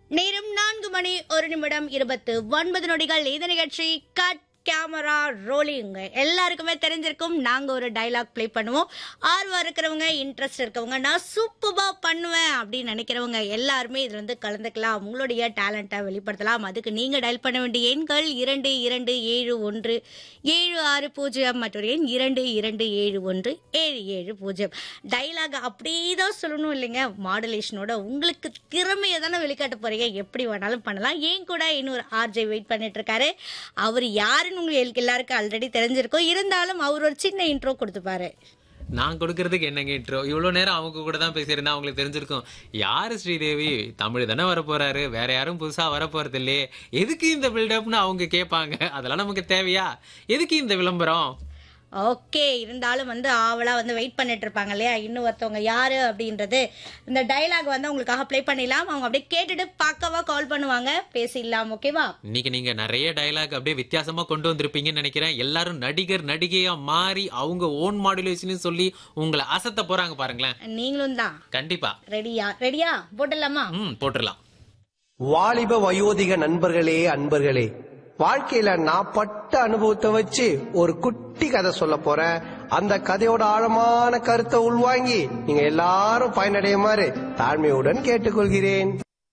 நேரம் நான்கு மணி ஒரு நிமிடம் இருபத்து ஒன்பது நொடிகள் இந்த நிகழ்ச்சி கட் கேமரா ரோலிங் எல்லாருக்குமே தெரிஞ்சிருக்கும் நாங்க ஒரு டைலாக் ப்ளே பண்ணுவோம் ஆர்வம் இருக்கிறவங்க இன்ட்ரெஸ்ட் இருக்கவங்க நான் சூப்பரா பண்ணுவேன் அப்படின்னு நினைக்கிறவங்க எல்லாருமே இதுல வந்து கலந்துக்கலாம் உங்களுடைய டேலண்ட்டை வெளிப்படுத்தலாம் அதுக்கு நீங்க டயல் பண்ண வேண்டிய எண்கள் இரண்டு இரண்டு ஏழு ஒன்று ஏழு ஆறு பூஜ்ஜியம் மற்றும் எண் இரண்டு இரண்டு ஏழு ஒன்று ஏழு ஏழு பூஜ்ஜியம் டைலாக் அப்படியே தான் சொல்லணும் இல்லைங்க மாடுலேஷனோட உங்களுக்கு திறமையை தானே வெளிக்காட்ட போறீங்க எப்படி வேணாலும் பண்ணலாம் ஏன் கூட இன்னொரு ஆர்ஜே வெயிட் பண்ணிட்டு இருக்காரு அவர் யாருன்னு உங்களுக்கு எல்லாருக்கும் ஆல்ரெடி தெரிஞ்சிருக்கும் இருந்தாலும் அவர் ஒரு சின்ன இன்ட்ரோ கொடுத்துப்பாரு நான் கொடுக்கறதுக்கு என்னங்க இன்ட்ரோ இவ்வளவு நேரம் அவங்க கூட தான் பேசியிருந்தா அவங்களுக்கு தெரிஞ்சிருக்கும் யாரு ஸ்ரீதேவி தமிழ் தானே வர போறாரு வேற யாரும் புதுசா வர போறது இல்லையே எதுக்கு இந்த பில்டப்னு அவங்க கேட்பாங்க அதெல்லாம் நமக்கு தேவையா எதுக்கு இந்த விளம்பரம் ஓகே இருந்தாலும் வந்து ஆவலா வந்து வெயிட் பண்ணிட்டு இருப்பாங்க இல்லையா இன்னும் ஒருத்தவங்க யாரு அப்படின்றது இந்த டைலாக் வந்து உங்களுக்காக ப்ளே பண்ணிடலாம் அவங்க அப்படியே கேட்டுட்டு பக்கவா கால் பண்ணுவாங்க பேசிடலாம் ஓகேவா இன்னைக்கு நீங்க நிறைய டயலாக் அப்படியே வித்தியாசமா கொண்டு வந்திருப்பீங்கன்னு நினைக்கிறேன் எல்லாரும் நடிகர் நடிகையா மாறி அவங்க ஓன் மாடுலேஷன் சொல்லி உங்களை அசத்த போறாங்க பாருங்களேன் நீங்களும் தான் கண்டிப்பா ரெடியா ரெடியா போட்டுடலாமா ம் போட்டுடலாம் வாலிப வயோதிக நண்பர்களே அன்பர்களே வாழ்க்கையில நான் பட்ட அனுபவத்தை வச்சு ஒரு குட்டி கதை சொல்ல போறேன் அந்த கதையோட ஆழமான கருத்தை உள்வாங்கி நீங்க எல்லாரும் பயனடையுமாறு தாழ்மையுடன் கேட்டுக்கொள்கிறேன்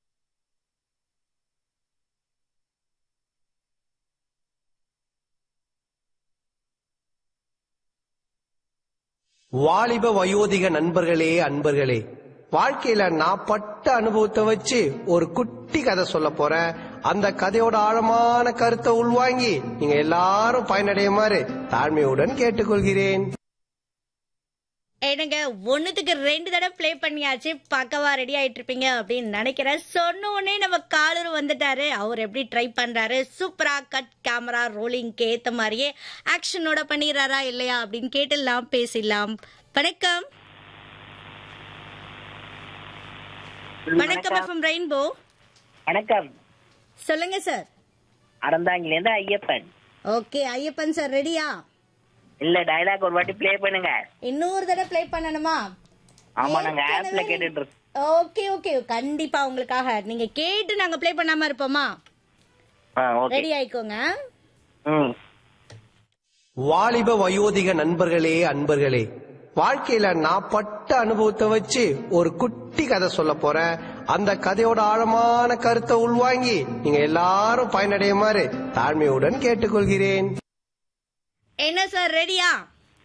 வாலிப வயோதிக நண்பர்களே அன்பர்களே வாழ்க்கையில நான் பட்ட அனுபவத்தை வச்சு ஒரு குட்டி கதை சொல்ல போறேன் அந்த கதையோட ஆழமான கருத்தை உள்வாங்கி நீங்க எல்லாரும் பயனடையுமாறு தாழ்மையுடன் கேட்டுக்கொள்கிறேன் எனக்கு ஒண்ணுத்துக்கு ரெண்டு தடவை ப்ளே பண்ணியாச்சு பக்கவா ரெடி ஆயிட்டு இருப்பீங்க அப்படின்னு நினைக்கிறேன் சொன்ன உடனே நம்ம காலர் வந்துட்டாரு அவர் எப்படி ட்ரை பண்றாரு சூப்பரா கட் கேமரா ரோலிங்க்கு ஏத்த மாதிரியே ஆக்ஷனோட பண்ணிடுறாரா இல்லையா அப்படின்னு கேட்டுடலாம் பேசிடலாம் வணக்கம் வணக்கம் எஃப்எம் ரெயின்போ வணக்கம் சொல்லுங்க சார் அறந்தாங்கிலேருந்து ஐயப்பன் ஓகே ஐயப்பன் சார் ரெடியா இல்ல டயலாக் ஒரு வாட்டி ப்ளே பண்ணுங்க இன்னொரு தடவை ப்ளே பண்ணணுமா ஆமா நாங்க ஆப்ல ஏற்கனவே- கேட்டுட்டு இருக்கோம் ஓகே ஓகே கண்டிப்பா உங்களுக்காக நீங்க கேட்டு நாங்க ப்ளே பண்ணாம இருப்போமா ஆ, ஓகே ரெடி ஆயிக்கோங்க ம் வாலிப வயோதிக நண்பர்களே அன்பர்களே வாழ்க்கையில நான் பட்ட அனுபவத்தை வச்சு ஒரு குட்டி கதை சொல்ல போறேன் அந்த கதையோட ஆழமான கருத்தை உள்வாங்கி நீங்க எல்லாரும் பயனடையுமாறு தாழ்மையுடன் கேட்டுக்கொள்கிறேன் என்ன சார் ரெடியா